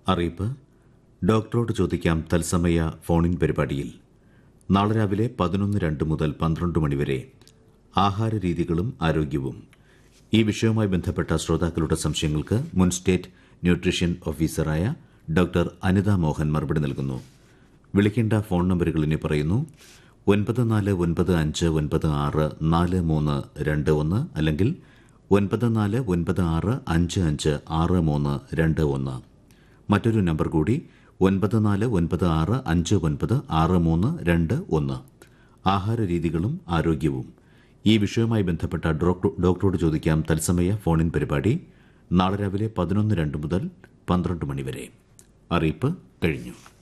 അറിയിപ്പ് ഡോക്ടറോട് ചോദിക്കാം തത്സമയ ഫോണിൻ പരിപാടിയിൽ നാളെ രാവിലെ പതിനൊന്ന് രണ്ട് മുതൽ പന്ത്രണ്ട് മണിവരെ ആഹാര രീതികളും ആരോഗ്യവും ഈ വിഷയവുമായി ബന്ധപ്പെട്ട ശ്രോതാക്കളുടെ സംശയങ്ങൾക്ക് മുൻ സ്റ്റേറ്റ് ന്യൂട്രീഷൻ ഓഫീസറായ ഡോക്ടർ അനിത മോഹൻ മറുപടി നൽകുന്നു വിളിക്കേണ്ട ഫോൺ നമ്പറുകൾ ഇനി പറയുന്നു ഒൻപത് നാല് ഒൻപത് അഞ്ച് ഒൻപത് ആറ് നാല് മൂന്ന് രണ്ട് ഒന്ന് അല്ലെങ്കിൽ ഒൻപത് നാല് ഒൻപത് ആറ് അഞ്ച് അഞ്ച് ആറ് മൂന്ന് രണ്ട് ഒന്ന് മറ്റൊരു നമ്പർ കൂടി ഒൻപത് നാല് ഒൻപത് ആറ് അഞ്ച് ഒൻപത് ആറ് മൂന്ന് രണ്ട് ഒന്ന് ആഹാര രീതികളും ആരോഗ്യവും ഈ വിഷയവുമായി ബന്ധപ്പെട്ട ഡോക്ടർ- ഡോക്ടറോട് ചോദിക്കാം തത്സമയ ഫോണിൻ പരിപാടി നാളെ രാവിലെ പതിനൊന്ന് രണ്ട് മുതൽ പന്ത്രണ്ട് മണിവരെ അറിയിപ്പ് കഴിഞ്ഞു